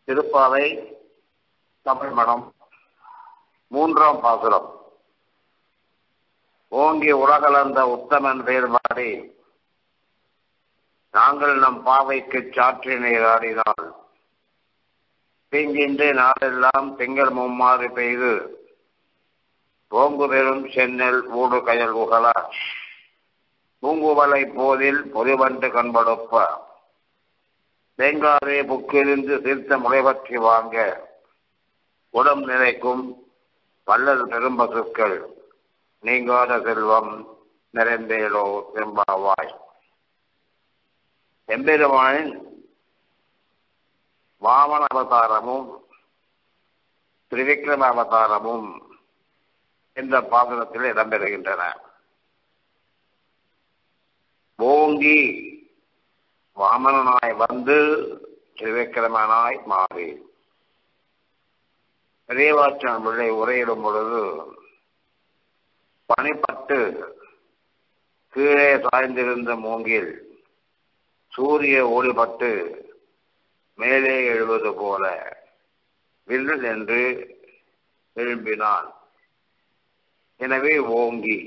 திருப்பாவை தமிழ் மனம் மூன்றாம் பாசுரம் ஓங்கி உலகளந்த உத்தமன் பேர் பாடி நாங்கள் நம் பாவைக்கு சாற்றி நீராடினால் தீங்கின்றி நாளெல்லாம் திங்கள் மும்மாறு பெய்து ஓங்கு பெரும் சென்னல் ஊடு கயல் உகல பூங்குவலை போதில் பொதுவண்டு கண்படுப்ப தேங்காவே புக்கிலிருந்து தீர்த்த முளைபற்றி வாங்க உடம் நிறைக்கும் வள்ளல் பெரும்பசுக்கள் நீங்காத செல்வம் நிறைந்தேலோ செம்பாவாய் எம்பெருமானின் வாமன அவதாரமும் திரிவிக்ரம அவதாரமும் இந்த பாசனத்தில் இடம்பெறுகின்றன ஓங்கி வாமனனாய் வந்து திரிவிக்ரமனாய் மாறி பெரியவாச்சன் பிள்ளை உரையிடும் பொழுது பனிப்பட்டு கீழே சாய்ந்திருந்த மூங்கில் சூரிய ஒளிபட்டு மேலே எழுவது போல வில்லல் என்று எழும்பினான் எனவே ஓங்கி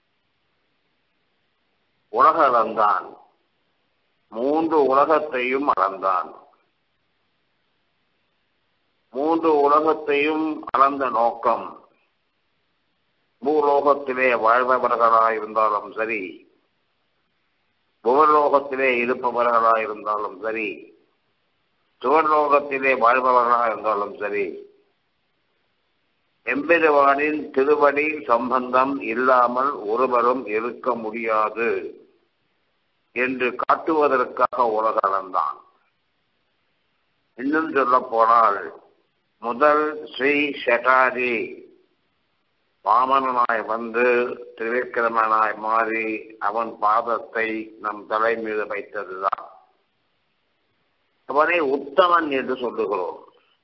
உலக அளந்தான் மூன்று உலகத்தையும் அளந்தான் மூன்று உலகத்தையும் அளந்த நோக்கம் பூலோகத்திலே வாழ்பவர்களாயிருந்தாலும் சரி புவர்லோகத்திலே இருப்பவர்களாயிருந்தாலும் சரி சுவர்லோகத்திலே வாழ்பவர்களாக இருந்தாலும் சரி எம்பெருவானின் திருவடி சம்பந்தம் இல்லாமல் ஒருவரும் இருக்க முடியாது என்று காட்டுவதற்காக உலக அளந்தான் இன்னும் சொல்ல போனால் முதல் ஸ்ரீ ஷட்டாரி வாமனனாய் வந்து திரிவிக்கிரமனாய் மாறி அவன் பாதத்தை நம் தலை மீது வைத்ததுதான் அவனை உத்தமன் என்று சொல்லுகிறோம்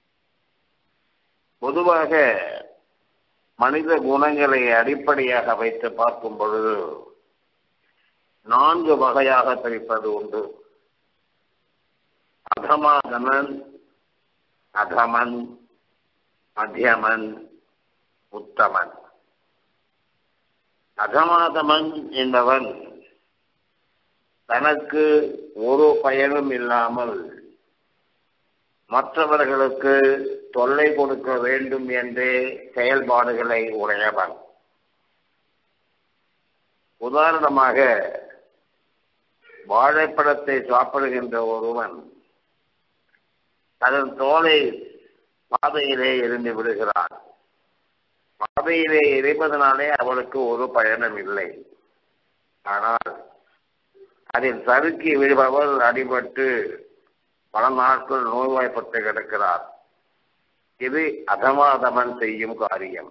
பொதுவாக மனித குணங்களை அடிப்படையாக வைத்து பார்க்கும் பொழுது நான்கு வகையாக பிரிப்பது உண்டு அதமாதமன் அதமன் மத்தியமன் உத்தமன் அதமாதமன் என்பவன் தனக்கு ஒரு பயனும் இல்லாமல் மற்றவர்களுக்கு தொல்லை கொடுக்க வேண்டும் என்றே செயல்பாடுகளை உடையவன் உதாரணமாக வாழைப்பழத்தை சாப்பிடுகின்ற ஒருவன் அதன் தோலை பாதையிலே எரிந்து விடுகிறான் பாதையிலே எரிப்பதனாலே அவளுக்கு ஒரு பயனும் இல்லை ஆனால் அதில் சறுக்கி விடுபவள் அடிபட்டு பல நாட்கள் நோய்வாய்ப்பட்டு கிடக்கிறார் இது அதமாதமன் செய்யும் காரியம்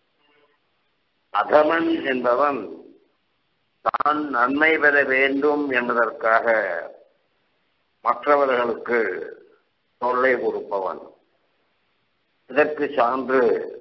அதமன் என்பவன் தான் நன்மை பெற வேண்டும் என்பதற்காக மற்றவர்களுக்கு தொல்லை கொடுப்பவன் இதற்கு சான்று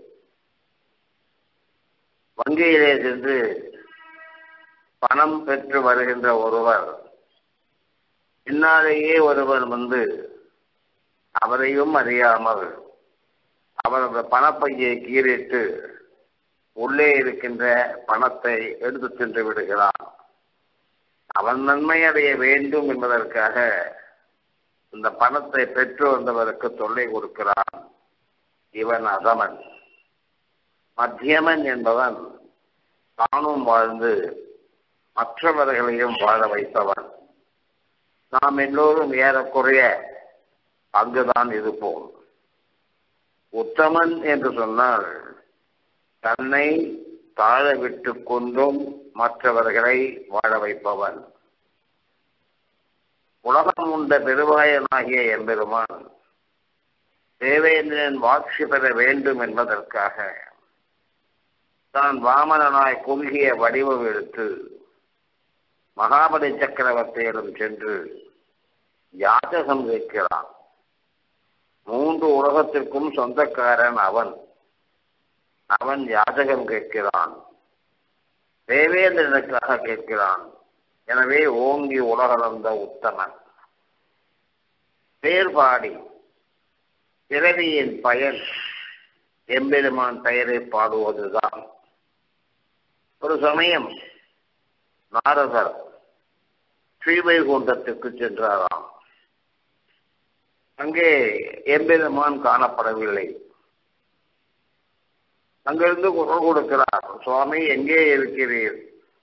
வங்கியிலே சென்று பணம் பெற்று வருகின்ற ஒருவர் பின்னாலேயே ஒருவர் வந்து அவரையும் அறியாமல் அவரது பணப்பையை கீறிட்டு உள்ளே இருக்கின்ற பணத்தை எடுத்து சென்று விடுகிறான் அவன் நன்மை அடைய வேண்டும் என்பதற்காக இந்த பணத்தை பெற்று வந்தவருக்கு தொல்லை கொடுக்கிறான் இவன் அதமன் மத்தியமன் என்பவன் தானும் வாழ்ந்து மற்றவர்களையும் வாழ வைத்தவன் நாம் எல்லோரும் ஏறக்குறைய அங்குதான் இருப்போம் உத்தமன் என்று சொன்னால் தன்னை தாழ விட்டு கொண்டும் மற்றவர்களை வாழ வைப்பவன் உலகம் உண்ட பெருவாயனாகிய எம்பெருமான் தேவேந்திரன் வாட்சி பெற வேண்டும் என்பதற்காக தான் வாமனனாய் குறுகிய வடிவம் எடுத்து மகாபலி சக்கரவர்த்தியிடம் சென்று யாதகம் கேட்கிறான் மூன்று உலகத்திற்கும் சொந்தக்காரன் அவன் அவன் யாதகம் கேட்கிறான் தேவேந்திரனுக்காக கேட்கிறான் எனவே ஓங்கி உலகளந்த உத்தமன் பேர்பாடி பிறவியின் பயன் எம்பெருமான் பெயரை பாடுவதுதான் ஒரு சமயம் நாரதர் ஸ்ரீவைகுண்டத்துக்கு சென்றாராம் அங்கே எம்பெருமான் காணப்படவில்லை அங்கிருந்து குரல் கொடுக்கிறார் சுவாமி எங்கே இருக்கிறீர்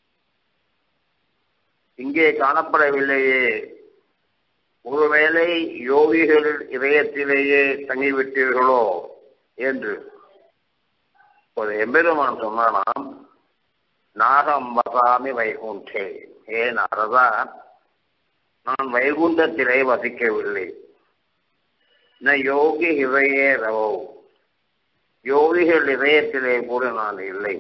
இங்கே காணப்படவில்லையே ஒருவேளை யோகிகள் இதயத்திலேயே தங்கிவிட்டீர்களோ என்று ஒரு எம்பெருமான் சொன்னானாம் நாகம் வசாமி வைகுண்டே ஏ நாரதா நான் வைகுண்டத்திலே வசிக்கவில்லை ந யோகி ஹிரையே ரவோ யோகிகள் இதயத்திலே கூட நான் இல்லை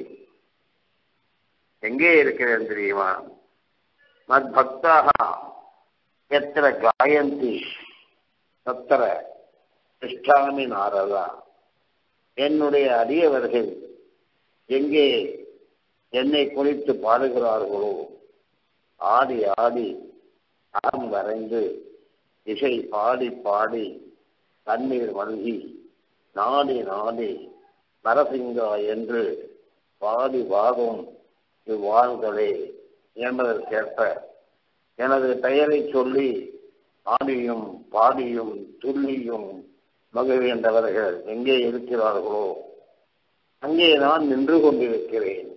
எங்கே இருக்கிறேன் தெரியுமா மத் பக்தாக எத்திர காயந்தி தத்திர திஷ்டாமி நாரதா என்னுடைய அடியவர்கள் எங்கே என்னை குறித்து பாடுகிறார்களோ ஆடி ஆடி அறம் வரைந்து இசை பாடி பாடி தண்ணீர் மல்கி நாடி நாடி நரசிங்கா என்று பாடி வாகும் இவ்வாள்களே என்பதற்கேற்ப எனது பெயரை சொல்லி ஆடியும் பாடியும் துள்ளியும் மகிழ்கின்றவர்கள் எங்கே இருக்கிறார்களோ அங்கே நான் நின்று கொண்டிருக்கிறேன்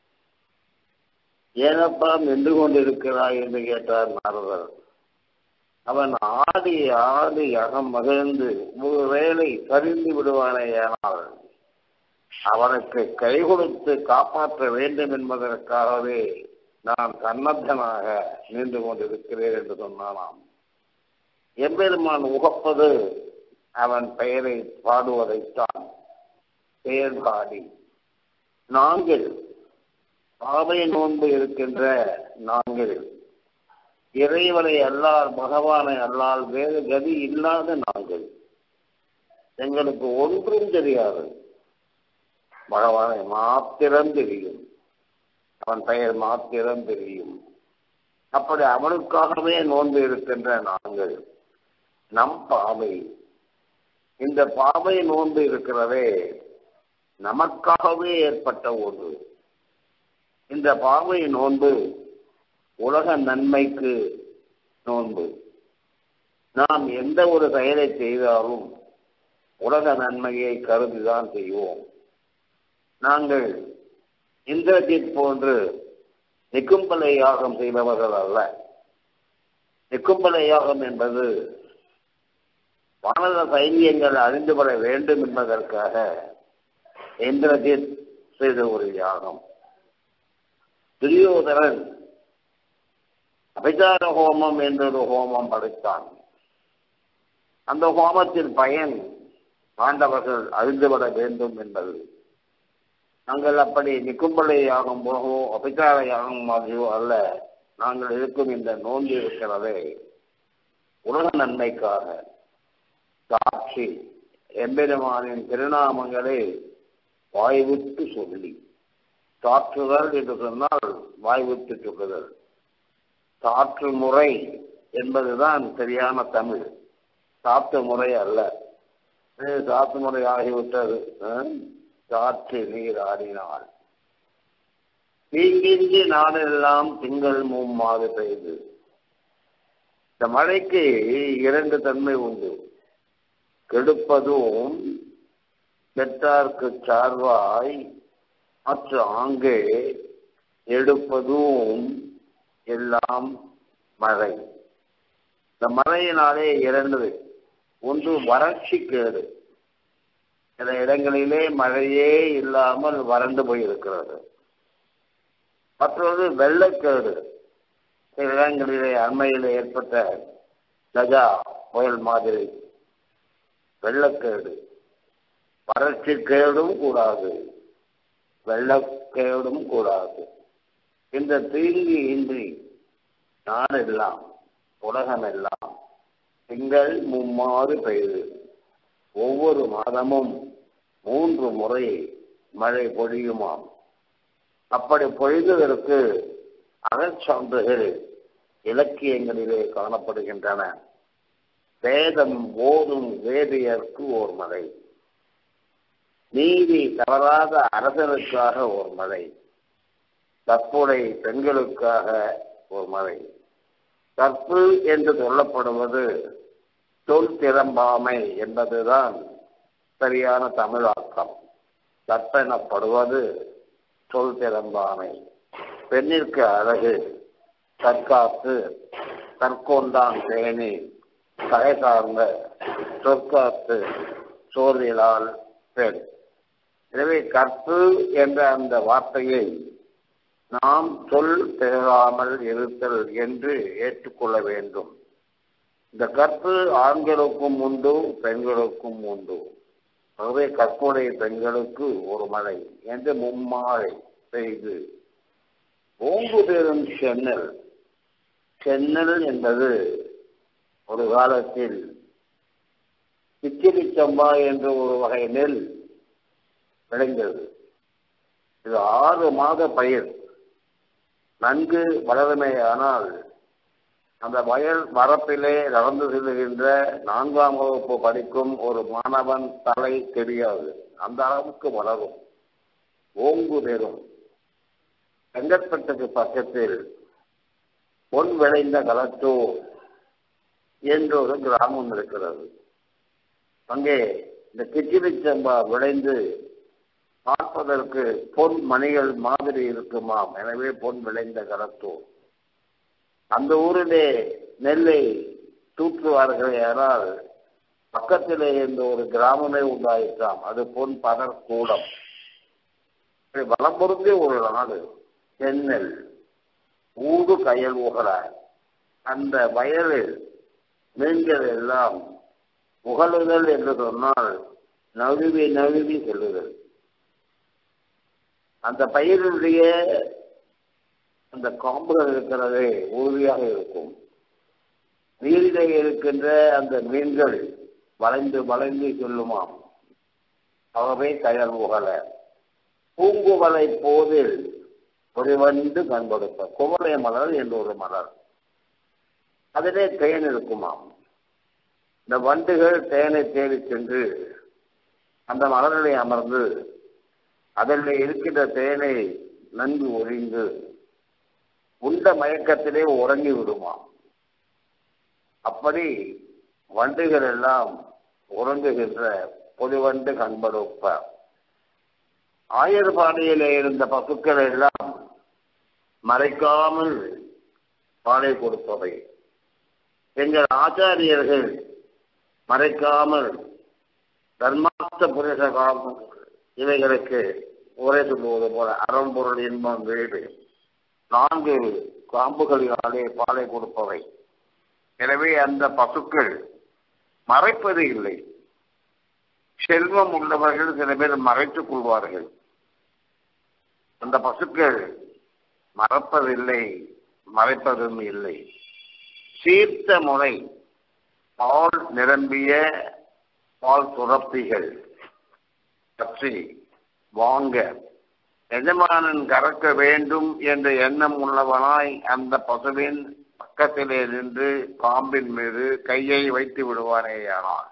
ஏனப்பா நின்று கொண்டிருக்கிறாய் என்று கேட்டார் நாரதர் அவன் ஆடி ஆடி அகம் மகிழ்ந்து ஒருவேளை சரிந்து விடுவானேயானால் அவனுக்கு கை கொடுத்து காப்பாற்ற வேண்டும் என்பதற்காகவே நான் சன்னத்தனாக நின்று கொண்டிருக்கிறேன் என்று சொன்னானாம் எம்பெருமான் உகப்பது அவன் பெயரை பாடுவதைத்தான் பெயர் பாடி நாங்கள் பாவை நோன்பு இருக்கின்ற நாங்கள் இறைவனை அல்லால் பகவானை அல்லால் வேறு கதி இல்லாத நாங்கள் எங்களுக்கு ஒன்றும் தெரியாது பகவானை மாத்திரம் தெரியும் அவன் பெயர் மாத்திரம் தெரியும் அப்படி அவனுக்காகவே நோன்பு இருக்கின்ற நாங்கள் நம் பாவை இந்த பாவை நோன்பு இருக்கிறதே நமக்காகவே ஏற்பட்ட ஒன்று இந்த பாவை நோன்பு உலக நன்மைக்கு நோன்பு நாம் எந்த ஒரு செயலை செய்தாலும் உலக நன்மையை கருதிதான் செய்வோம் நாங்கள் இந்திரஜித் போன்று நிக்கும்பலை யாகம் செய்பவர்கள் அல்ல நிக்கும்பலை யாகம் என்பது வானத சைனியங்கள் அழிந்து வர வேண்டும் என்பதற்காக இந்திரஜித் செய்த ஒரு யாகம் துரியோதரன் அபிச்சார ஹோமம் என்றொரு ஹோமம் படைத்தான் அந்த ஹோமத்தின் பயன் பாண்டவர்கள் அழிந்துவிட வேண்டும் என்பது நாங்கள் அப்படி நிக்கும்பலை யாகம் போகவோ அபிச்சார யாகம் மாதிரியோ அல்ல நாங்கள் இருக்கும் இந்த நோன்பு இருக்கிறதே உலக நன்மைக்காக சாட்சி எம்பெருமானின் திருநாமங்களை வாய்விட்டு சொல்லி சாற்றுதல் என்று சொன்னால் வாய்விட்டு சொல்லுதல் சாற்று முறை என்பதுதான் சரியான தமிழ் சாத்து முறை அல்ல சாத்து முறை ஆகிவிட்டது சாற்று நீர் ஆடினாள் தீங்கின்றி நாடெல்லாம் திங்கள் மூமாறு பெய்து இந்த மழைக்கு இரண்டு தன்மை உண்டு கெடுப்பதும் பெற்றார்க்கு சார்வாய் மற்ற ஆங்கே எடுப்பதும் எல்லாம் மழை இந்த மழையினாலே இரண்டு ஒன்று வறட்சி கேடு சில இடங்களிலே மழையே இல்லாமல் வறண்டு போயிருக்கிறது மற்றொரு வெள்ளக்கேடு சில இடங்களிலே அண்மையில் ஏற்பட்ட கஜா புயல் மாதிரி வெள்ளக்கேடு வறட்சி கேடும் கூடாது வெள்ளக்கேடும் கூடாது இந்த தீங்கு இன்றி நாடெல்லாம் உலகமெல்லாம் திங்கள் மும்மாறு பெய்து ஒவ்வொரு மாதமும் மூன்று முறை மழை பொழியுமாம் அப்படி பொழிந்ததற்கு அகச்சான்றுகள் இலக்கியங்களிலே காணப்படுகின்றன வேதம் ஓதும் வேதியர்க்கு ஓர் மலை நீதி தவறாத அரசனுக்காக ஒரு மலை தற்புடை பெண்களுக்காக ஒரு மலை கற்பு என்று சொல்லப்படுவது சொல் திறம்பாமை என்பதுதான் சரியான தமிழாக்கம் கற்பனப்படுவது சொல் திறம்பாமை பெண்ணிற்கு அழகு தற்காத்து தற்கொண்டான் பேணி கலை சார்ந்த சொற்காத்து சோர்விலால் பெண் எனவே கற்பு என்ற அந்த வார்த்தையை நாம் சொல் திகழாமல் இருத்தல் என்று ஏற்றுக்கொள்ள வேண்டும் இந்த கற்பு ஆண்களுக்கும் உண்டு பெண்களுக்கும் உண்டு ஆகவே கற்புடைய பெண்களுக்கு ஒரு மழை என்று மும்மாழை பெய்து ஓங்கு பெறும் சென்னல் சென்னல் என்பது ஒரு காலத்தில் கிச்சிலி சம்பா என்ற ஒரு வகை நெல் விளைந்தது இது ஆறு மாத பயிர் நன்கு வளருமே ஆனால் அந்த வயல் வரப்பிலே நடந்து செல்லுகின்ற நான்காம் வகுப்பு படிக்கும் ஒரு மாணவன் தலை தெரியாது அந்த அளவுக்கு வளரும் ஓங்கு பெறும் செங்கற்பட்டுக்கு பக்கத்தில் பொன் விளைந்த களத்தூர் என்று ஒரு கிராமம் இருக்கிறது அங்கே இந்த கிச்சிலி சம்பா விளைந்து பார்ப்பதற்கு பொன் மணிகள் மாதிரி இருக்குமாம் எனவே பொன் விளைந்த களத்தூர் அந்த ஊரிலே நெல்லை தூற்றுவார்களே ஆனால் பக்கத்திலே இருந்த ஒரு கிராமமே உண்டாயிற்றாம் அது பொன் பதர் கூடம் வளம் பொருந்திய ஒரு நாடு தென்னல் ஊடு கயல் உகலார் அந்த வயலில் மீன்கள் எல்லாம் புகழுதல் என்று சொன்னால் நழுவி நழுவி செல்லுதல் அந்த பயிரினுடைய அந்த காம்புகள் இருக்கிறதே உறுதியாக இருக்கும் நீரிலே இருக்கின்ற அந்த மீன்கள் வளைந்து வளைந்து செல்லுமாம் ஆகவே கயல் உகல பூங்குவலை போதில் ஒரு வண்டு கண்படுத்த குவளை மலர் என்று ஒரு மலர் அதிலே தேன் இருக்குமாம் இந்த வண்டுகள் தேனை தேடி சென்று அந்த மலரிலே அமர்ந்து அதில் இருக்கின்ற தேனை நன்கு ஒழிந்து உண்ட மயக்கத்திலே உறங்கி விடுமாம் அப்படி வண்டுகள் எல்லாம் உறங்குகின்ற பொதுவண்டு கண்படுப்ப ஆயர்பாடியிலே இருந்த பசுக்கள் எல்லாம் மறைக்காமல் பாலை கொடுப்பவை எங்கள் ஆச்சாரியர்கள் மறைக்காமல் தர்மார்த்த புருஷ காலம் இவைகளுக்கு உரை சொல்லுவது போல அறம்பொருள் இன்பம் வீடு நான்கு காம்புகளினாலே பாலை கொடுப்பவை எனவே அந்த பசுக்கள் மறைப்பது இல்லை செல்வம் உள்ளவர்கள் சில பேர் மறைத்துக் கொள்வார்கள் அந்த பசுக்கள் மறப்பதில்லை மறைப்பதும் இல்லை சீர்த்த முறை பால் நிரம்பிய பால் சுரப்பிகள் பற்றி வாங்க எஜமானன் கறக்க வேண்டும் என்ற எண்ணம் உள்ளவனாய் அந்த பசுவின் பக்கத்திலே நின்று பாம்பின் மீது கையை வைத்து விடுவானேயானான்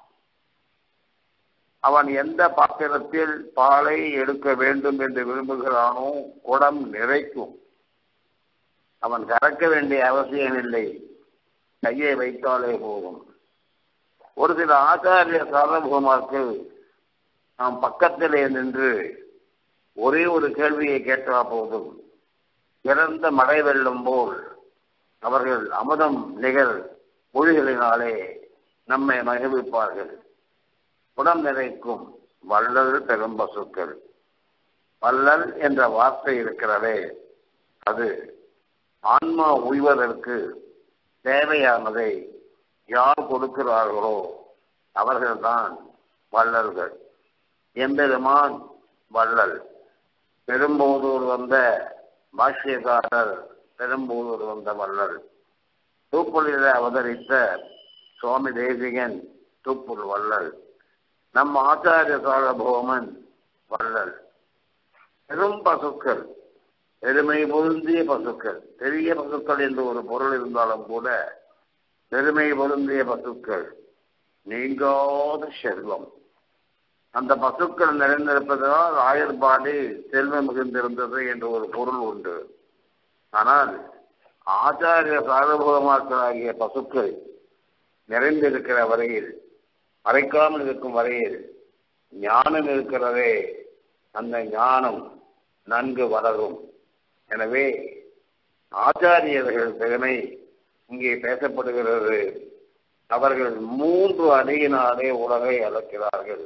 அவன் எந்த பாத்திரத்தில் பாலை எடுக்க வேண்டும் என்று விரும்புகிறானோ குடம் நிறைக்கும் அவன் கறக்க வேண்டிய அவசியம் இல்லை கையை வைத்தாலே போதும் ஒரு சில ஆச்சாரிய சார்பகுமார்கள் நாம் பக்கத்திலே நின்று ஒரே ஒரு கேள்வியை கேட்டா போதும் இறந்த மழை வெள்ளம் போல் அவர்கள் அமுதம் நிகழ் மொழிகளினாலே நம்மை மகிழ்விப்பார்கள் குடம் நிறைக்கும் வள்ளல் பெரும் பசுக்கள் வள்ளல் என்ற வார்த்தை இருக்கிறதே அது ஆன்மா உய்வதற்கு தேவையானதை யார் கொடுக்கிறார்களோ அவர்கள்தான் வள்ளல்கள் எம்பெருமான் வள்ளல் பெரும்போதூர் வந்த பாஷ்யக்காரர் பெரும்போதூர் வந்த வள்ளல் தூப்புலில் அவதரித்த சுவாமி தேசிகன் தூப்புல் வள்ளல் நம் ஆச்சாரிய சாரபோமன் வள்ளல் பெரும் பசுக்கள் பெருமை பொருந்திய பசுக்கள் பெரிய பசுக்கள் என்று ஒரு பொருள் இருந்தாலும் கூட பெருமை பொருந்திய பசுக்கள் நீங்காத செல்வம் அந்த பசுக்கள் நிறைந்திருப்பதால் ஆயர்பாடி செல்வம் மிகுந்திருந்தது என்று ஒரு பொருள் உண்டு ஆனால் ஆச்சாரிய சார்பூகமாக்களாகிய பசுக்கள் நிறைந்திருக்கிற வரையில் மறைக்காமல் இருக்கும் வரையில் ஞானம் இருக்கிறதே அந்த ஞானம் நன்கு வளரும் எனவே ஆச்சாரியர்கள் பெருமை இங்கே பேசப்படுகிறது அவர்கள் மூன்று அடியினாலே உலகை அளக்கிறார்கள்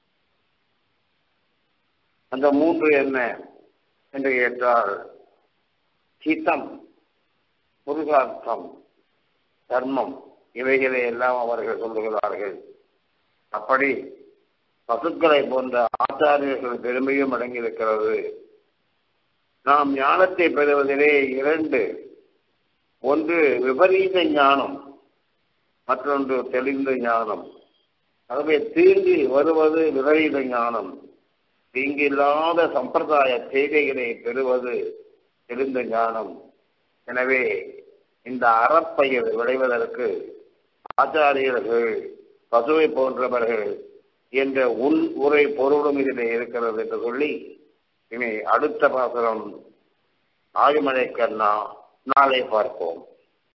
அந்த மூன்று என்ன என்று கேட்டால் சித்தம் புருஷார்த்தம் தர்மம் இவைகளை எல்லாம் அவர்கள் சொல்லுகிறார்கள் அப்படி பசுக்களை போன்ற ஆச்சாரியர்கள் பெருமையும் அடங்கியிருக்கிறது நாம் ஞானத்தை பெறுவதிலே இரண்டு ஒன்று விபரீத ஞானம் மற்றொன்று தெளிந்த ஞானம் ஆகவே தீங்கு வருவது விபரீத ஞானம் தீங்கில்லாத சம்பிரதாய செய்திகளை பெறுவது தெரிந்த ஞானம் எனவே இந்த அறப்பயிர் விளைவதற்கு ஆச்சாரியர்கள் பசுவை போன்றவர்கள் என்ற உள் உரை பொருளும் இதிலே இருக்கிறது என்று சொல்லி இனி அடுத்த பாசனம் ஆயுமலை கண்ணா நாளை பார்ப்போம்